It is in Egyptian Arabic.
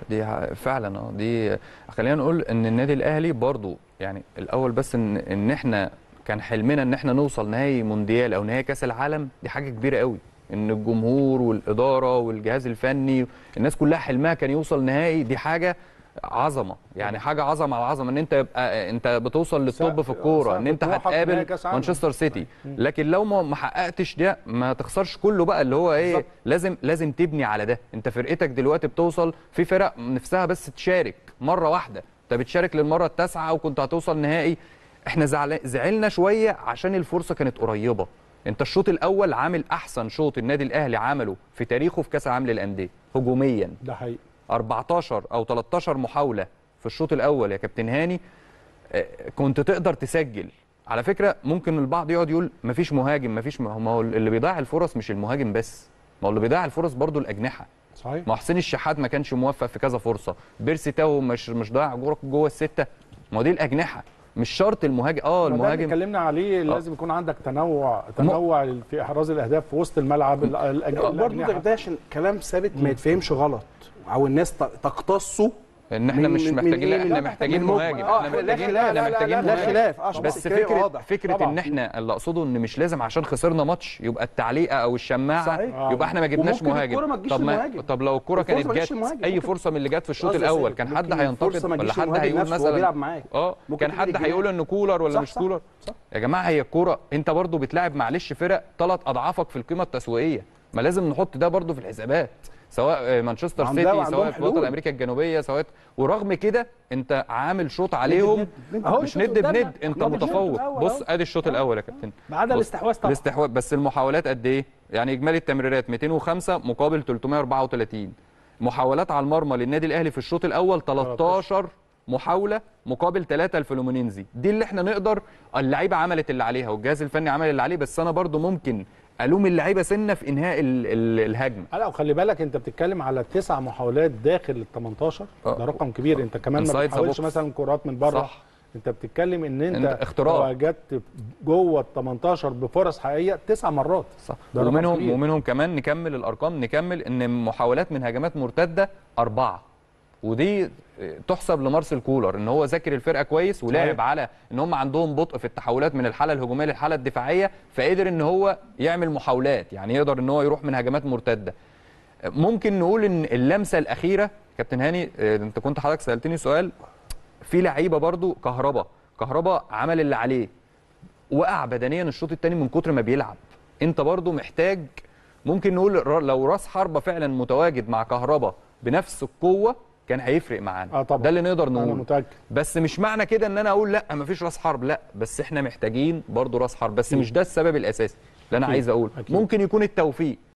دي ح- فعلا اه دي خلينا نقول ان النادي الاهلي برضو يعني الاول بس ان ان احنا كان حلمنا ان احنا نوصل نهائي مونديال او نهائي كاس العالم دي حاجه كبيره قوي ان الجمهور والاداره والجهاز الفني الناس كلها حلمها كان يوصل نهائي دي حاجه عظمه يعني حاجه عظمه على عظمه ان انت يبقى انت بتوصل للطب في الكوره ان انت سقف طموحك نهائي هتقابل كأس عالم. مانشستر سيتي لكن لو ما ما حققتش ده ما تخسرش كله بقى اللي هو ايه بالظبط. لازم لازم تبني على ده انت فرقتك دلوقتي بتوصل في فرق نفسها بس تشارك مره واحده انت بتشارك للمره التاسعه وكنت هتوصل نهائي احنا زعل... زعلنا شويه عشان الفرصه كانت قريبه انت الشوط الاول عامل احسن شوط النادي الاهلي عمله في تاريخه في كاس العالم للانديه هجوميا ده حقيقي 14 او 13 محاوله في الشوط الاول يا كابتن هاني آه، كنت تقدر تسجل على فكره ممكن البعض يقعد يقول مفيش مهاجم مفيش م... ما هو اللي بيضيع الفرص مش المهاجم بس ما هو اللي بيضيع الفرص برضو الاجنحه صحيح ما هو حسين الشحات ما كانش موفق في كذا فرصه بيرسي تاو مش مش ضايع جوه جوه السته ما هو دي الاجنحه مش شرط المهاجم اه ما ده اللي المهاجم اتكلمنا عليه لازم يكون عندك تنوع تنوع في احراز الاهداف في وسط الملعب ال- الأج- برضه الأجنحة. ده, ده عشان كلام ثابت ما يتفهمش غلط او الناس ت- تقتصه ان احنا من- مش من محتاجين لا إيه؟ احنا من- محتاجين من مجمل. مهاجم آه، احنا لا محتاجين خلاف، احنا لا- لا- محتاجين لا مهاجم. خلاف آه، عشان بس بس الكلام فكره واضح. فكره طبعاً. ان احنا اللي اقصده ان مش لازم عشان خسرنا ماتش يبقى التعليقه او الشماعه صحيح. يبقى احنا ما جبناش وممكن مهاجم الكرة ما تجيش طب للمهاجم. طب لو الكره الفرصة كانت ما تجيش جت للمهاجم. اي ممكن- فرصه من اللي جت في الشوط قصدي الاول سالب. كان حد ممكن هينتقد الفرصة ما ولا تجيش حد للمهاجم هيقول نفسه وهو مثلا بيلعب معاك. اه ممكن كان تيجي حد الجناح. هيقول انه كولر ولا صح، مش صح، كولر صح. يا جماعه هي الكوره انت برضو بتلعب معلش فرق ثلاث اضعافك في القيمه التسويقيه ما لازم نحط ده برضو في الحسابات سواء آه، مانشستر وعندها- سيتي وعندهم سواء في وطن حلول. امريكا الجنوبيه سواء ورغم كده انت عامل شوط عليهم أهو مش أنت ند قدامنا. بند انت إحنا بنشوط متفوق الأول بص أهو. ادي الشوط الاول يا كابتن ما عدا بص، الاستحواذ طبعا الاستحواذ بس المحاولات قد ايه؟ يعني اجمالي التمريرات 205 مقابل 334 محاولات على المرمى للنادي الاهلي في الشوط الاول 13 محاوله مقابل 3 الفلومينينزي دي اللي احنا نقدر اللعيبه عملت اللي عليها والجهاز الفني عمل اللي عليه بس انا برضو ممكن الوم اللعيبه سنه في انهاء ال ال الهجمه لا وخلي بالك انت بتتكلم على تسع محاولات داخل ال 18 آه. ده رقم كبير انت كمان ما Inside the بتحاولش box. مثلا كرات من بره صح. انت بتتكلم ان انت انت اختراق. وجدت جوه ال 18 بفرص حقيقيه تسع مرات صح ده رقم ومنهم كبير. ومنهم كمان نكمل الارقام نكمل ان محاولات من هجمات مرتده اربعه ودي تحسب لمارسيل كولر ان هو ذاكر الفرقه كويس ولعب صحيح. على ان هم عندهم بطء في التحولات من الحاله الهجوميه للحاله الدفاعيه فقدر ان هو يعمل محاولات يعني يقدر ان هو يروح من هجمات مرتده ممكن نقول ان اللمسه الاخيره كابتن هاني اه، انت كنت حضرتك سالتني سؤال في لعيبه برضو كهربا كهربا عمل اللي عليه وقع بدنيا الشوط الثاني من كتر ما بيلعب انت برضو محتاج ممكن نقول ر- لو راس حربه فعلا متواجد مع كهربا بنفس القوه كان هيفرق معانا اه طبعا ده اللي نقدر انا نقوله متاكد بس مش معنى كده ان انا اقول لا مفيش راس حرب لا بس احنا محتاجين برضو راس حرب بس أكيد. مش ده السبب الاساسي اللي انا أكيد. عايز اقول أكيد. ممكن يكون التوفيق